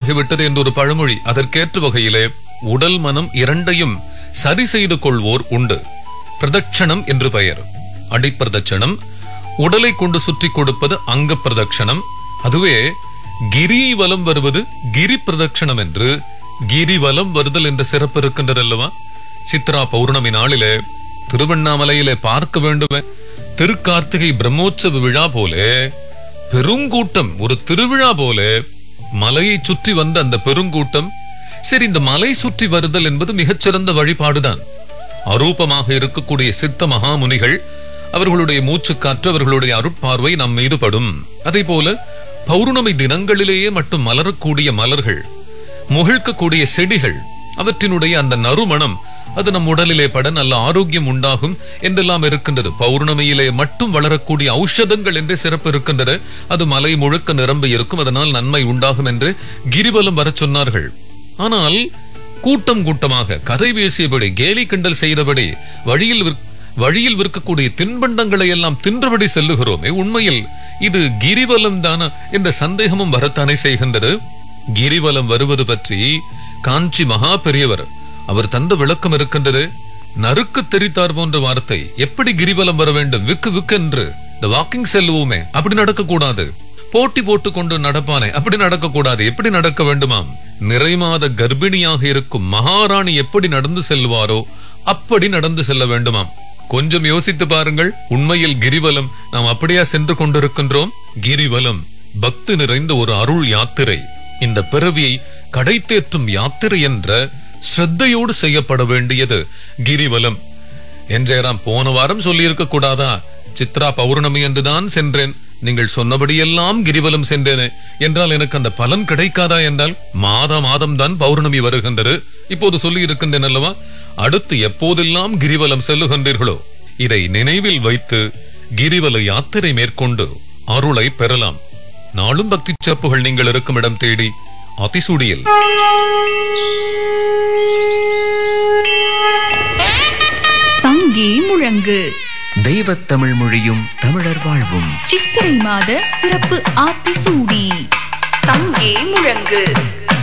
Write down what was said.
ஆகிவிட்டது என்ற ஒரு பழமொழி அதற்கேற்ற வகையிலே உடல் மனம் இரண்டையும் சரி செய்து கொள்வோர் உண்டு பிரதட்சணம் என்று பெயர் அடிப்பிரதட்சணம் உடலை கொண்டு சுற்றி கொடுப்பது அங்க பிரதட்சணம் அதுவே கிரியை வலம் வருவது கிரி பிரதட்சணம் என்று கிரிவலம் வருதல் என்ற சிறப்பு இருக்கின்றது அல்லவா சித்ரா பௌர்ணமி நாளிலே திருவண்ணாமலையிலே பார்க்க வேண்டுமே திருக்கார்த்திகை பிரம்மோற்சவ விழா போலே பெருங்கூட்டம் ஒரு திருவிழா போல மலையை சுற்றி வந்த அந்த பெருங்கூட்டம் சரி இந்த மலை சுற்றி வருதல் என்பது மிகச்சிறந்த வழிபாடுதான் அரூபமாக இருக்கக்கூடிய சித்த மகாமுனிகள் அவர்களுடைய மூச்சுக்காற்று அவர்களுடைய அருட்பார்வை நம் மீது படும் அதே போல பௌர்ணமி தினங்களிலேயே மட்டும் மலரக்கூடிய மலர்கள் முகிழ்க்கக்கூடிய செடிகள் அவற்றினுடைய அந்த நறுமணம் அது நம் உடலிலே பட நல்ல ஆரோக்கியம் உண்டாகும் என்றெல்லாம் இருக்கின்றது பௌர்ணமியிலே மட்டும் வளரக்கூடிய ஔஷதங்கள் என்றே சிறப்பு இருக்கின்றது அது மலை முழுக்க நிரம்பி இருக்கும் அதனால் நன்மை உண்டாகும் என்று கிரிவலம் வரச் சொன்னார்கள் ஆனால் கூட்டம் கூட்டமாக கதை பேசியபடி கேலி கிண்டல் செய்தபடி வழியில் விற்க- வழியில் விற்கக்கூடிய தின்பண்டங்களை எல்லாம் தின்றபடி செல்லுகிறோமே உண்மையில் இது கிரிவலம் தானா என்ற சந்தேகமும் வரத்தானே செய்கின்றது கிரிவலம் வருவது பற்றி காஞ்சி மகா பெரியவர் அவர் தந்த விளக்கம் இருக்கின்றது நறுக்கு தெரித்தார் போன்ற வார்த்தை எப்படி கிரிவலம் வர வேண்டும் விக்கு விக்கு என்று இந்த வாக்கிங் செல்லுவோமே அப்படி நடக்க கூடாது போட்டி போட்டு கொண்டு நடப்பானே அப்படி நடக்க கூடாது எப்படி நடக்க வேண்டுமாம் நிறைமாத கர்ப்பிணியாக இருக்கும் மகாராணி எப்படி நடந்து செல்வாரோ அப்படி நடந்து செல்ல வேண்டுமாம் கொஞ்சம் யோசித்து பாருங்கள் உண்மையில் கிரிவலம் நாம் அப்படியா சென்று கொண்டிருக்கின்றோம் கிரிவலம் பக்தி நிறைந்த ஒரு அருள் யாத்திரை இந்த பிறவியை கடைத்தேற்றும் யாத்திரை என்ற ஸ்ரத்தையோடு செய்யப்பட வேண்டியது கிரிவலம் என்றேராம் போன வாரம் சொல்லியிருக்க கூடாதா சித்ரா பௌர்ணமி என்றுதான் சென்றேன் நீங்கள் சொன்னபடியெல்லாம் கிரிவலம் சென்றேனே என்றால் எனக்கு அந்த பலன் கிடைக்காதா என்றால் மாத மாதம் தான் பௌர்ணமி வருகின்றது இப்போது சொல்லி இருக்கின்றேன் அல்லவா அடுத்து எப்போதெல்லாம் கிரிவலம் செல்லுகின்றீர்களோ இதை நினைவில் வைத்து கிரிவல யாத்திரை மேற்கொண்டு அருளை பெறலாம் நாளும் பக்தி சிறப்புகள் நீங்கள் இருக்கும் இடம் தேடி அதிசூடியில் சங்கே முழங்கு தெய்வத் தமிழ் மொழியும் தமிழர் வாழ்வும் சித்திரை மாத சிறப்பு ஆத்திசூடி சங்கே முழங்கு